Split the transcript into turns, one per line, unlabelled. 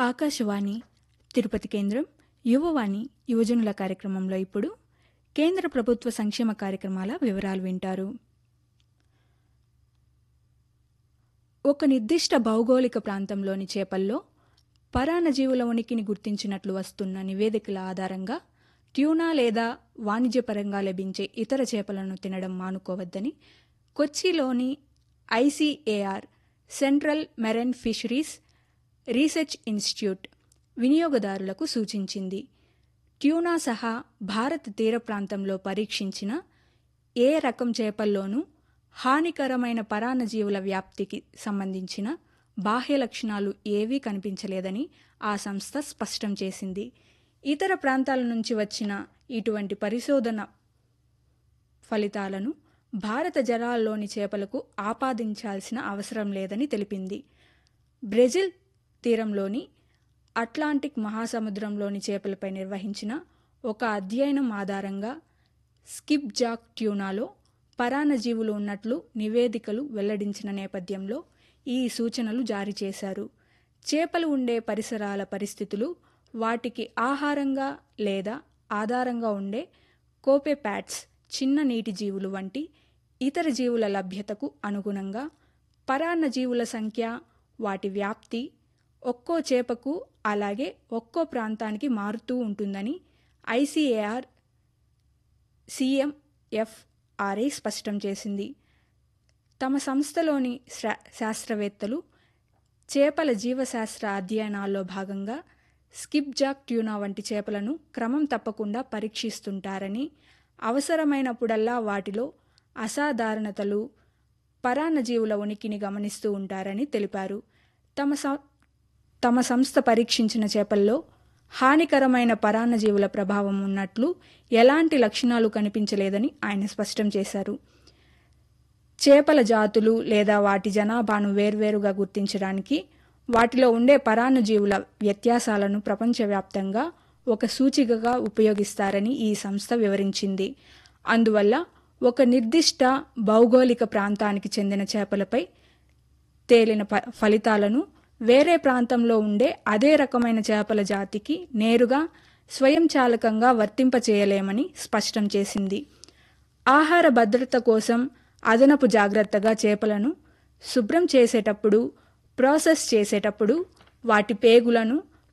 ఆకాశవాణి తిరుపతి కేంద్రం యువవాణి యువజనుల కార్యక్రమంలో ఇప్పుడు కేంద్ర ప్రభుత్వ సంక్షేమ కార్యక్రమాల వివరాలు వింటారు ఒక నిర్దిష్ట భౌగోళిక ప్రాంతంలోని చేపల్లో పరాన్నజీవుల ఉనికిని గుర్తించినట్లు వస్తున్న నివేదికల ఆధారంగా ట్యూనా లేదా వాణిజ్యపరంగా లభించే ఇతర చేపలను తినడం మానుకోవద్దని కొచ్చిలోని ICAR central marine fisheries research institute వినియోగదారులకు సూచించింది ట్యూనా సహా భారత తీర ప్రాంతంలో పరీక్షించిన ఏ రకం చేపల్లోనూ హానికరమైన పరాన్నజీవుల వ్యాప్తికి సంబంధించిన బాహ్య లక్షణాలు ఏవీ కనిపించలేదని ఆ సంస్థ స్పష్టం చేసింది ఇతర ప్రాంతాల నుంచి వచ్చిన ఇటువంటి పరిశోధన ఫలితాలను భారత జలాల్లోని చేపలకు ఆపాదించాల్సిన అవసరం లేదని తెలిపింది బ్రెజిల్ తీరంలోని అట్లాంటిక్ మహాసముద్రంలోని చేపలపై నిర్వహించిన ఒక అధ్యయనం ఆధారంగా స్కిప్ జాక్ ట్యూనాలో పరాన్నజీవులు ఉన్నట్లు నివేదికలు వెల్లడించిన నేపథ్యంలో ఈ సూచనలు జారీ చేశారు చేపలు ఉండే పరిసరాల పరిస్థితులు వాటికి ఆహారంగా లేదా ఆధారంగా ఉండే కోపెపాట్స్ చిన్న నీటి జీవులు వంటి ఇతర జీవుల లభ్యతకు అనుగుణంగా పరాన్నజీవుల సంఖ్య వాటి వ్యాప్తి ఒక్కో చేపకు అలాగే ఒక్కో ప్రాంతానికి మారుతూ ఉంటుందని ఐసీఏఆర్ సీఎంఎఫ్ఆర్ఐ స్పష్టం చేసింది తమ సంస్థలోని శాస్త్రవేత్తలు చేపల జీవశాస్త్ర అధ్యయనాల్లో భాగంగా స్కిప్ జాక్ ట్యూనా వంటి చేపలను క్రమం తప్పకుండా పరీక్షిస్తుంటారని అవసరమైనప్పుడల్లా వాటిలో అసాధారణతలు పరాన్నజీవుల ఉనికిని గమనిస్తూ ఉంటారని తెలిపారు తమ తమ సంస్థ పరీక్షించిన చేపల్లో హానికరమైన పరాన్నజీవుల ప్రభావం ఉన్నట్లు ఎలాంటి లక్షణాలు కనిపించలేదని ఆయన స్పష్టం చేశారు చేపల జాతులు లేదా వాటి జనాభాను వేర్వేరుగా గుర్తించడానికి వాటిలో ఉండే పరాన్నజీవుల వ్యత్యాసాలను ప్రపంచవ్యాప్తంగా ఒక సూచికగా ఉపయోగిస్తారని ఈ సంస్థ వివరించింది అందువల్ల ఒక నిర్దిష్ట భౌగోళిక ప్రాంతానికి చెందిన చేపలపై తేలిన ఫలితాలను వేరే ప్రాంతంలో ఉండే అదే రకమైన చేపల జాతికి నేరుగా స్వయంచాలకంగా వర్తింపచేయలేమని స్పష్టం చేసింది ఆహార భద్రత కోసం అదనపు జాగ్రత్తగా చేపలను శుభ్రం చేసేటప్పుడు ప్రాసెస్ చేసేటప్పుడు వాటి పేగులను